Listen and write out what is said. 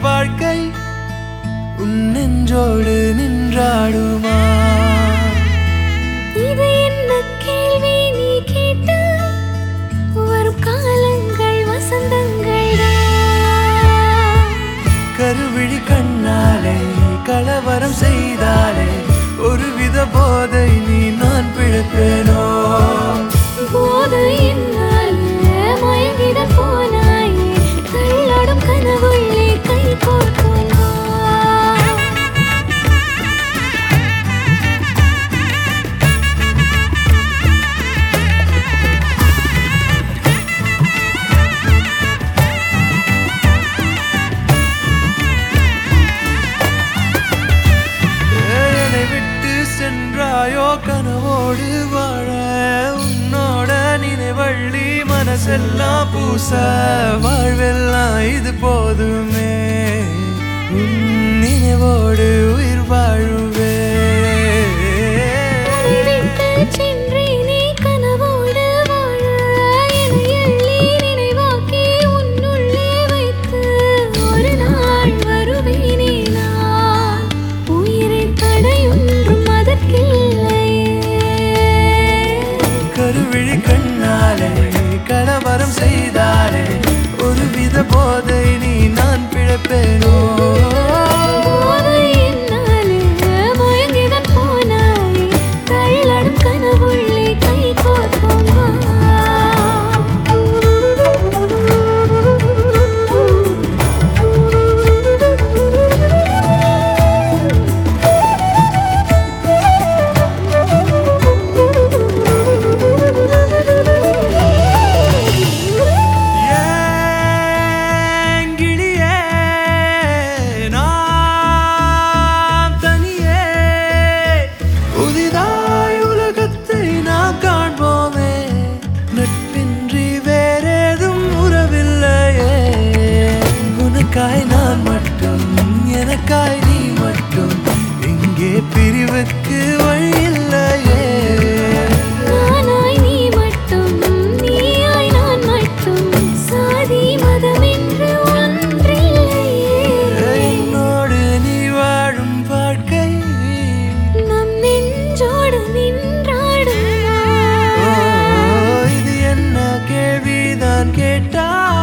வாழ்க்கை உன் நெஞ்சோடு நின்றாடுமா இது என்ன கேள்வி நீ கேட்டு வரும் காலங்கள் வசந்தங்கள் கருவிழி கண்ணாலே கலவரம் செய்தாலே ஒருவித போதை நீ நான் பிழைப்பேனோ போதையினால் மயங்கிட போனாயே தள்ளாடும் கனவுள்ளே கை கோர்க்கோமா என்னை விட்டு சென்றாயோ கனவோடு வாழ உன்னோட நினைவள்ளி மனசெல்லாம் பூச வாழ்வெல்லாம் இது போதுமே உன் நினைவோடு உயிர் வாழுவே விட்டு சென்றேனே கனவோடு வாழ என்னை எள்ளி நினைவாக்கி உன்னுள்ளே வைத்து ஒரு நாள் வருவேனே நான் உயிரை தடையொன்றும் அதற்கில்லையே கருவிழி கண்ணாலே கலவரம் செய்தாலே ஒருவித போதை நீ நான் பிழைப்பேனோ போதையினாலே மயங்கிடப் போனாயே தள்ளாடும் கனவுள்ளே கை கோர்ப்போமா ஏங்கிடியே நான் தனியே புதிதாய் உலகத்தை நாம் காண்போமே நட்பின்றி வேறேதும் உறவில்லையே உனக்காய் நான் மட்டும் எனக்காய் நீ மட்டும் இங்கே பிரிவுக்கு வழி இல்லையே நானாய் நீ மட்டும் நீயாய் நான் மட்டும் சாதி மதம் என்று ஒன்றில்லையே என்னோடு நீ வாழும் வாழ்க்கை நம் நெஞ்சோடு ஓ, நின்றாடுமா இது என்ன கேள்விதான் கேட்டா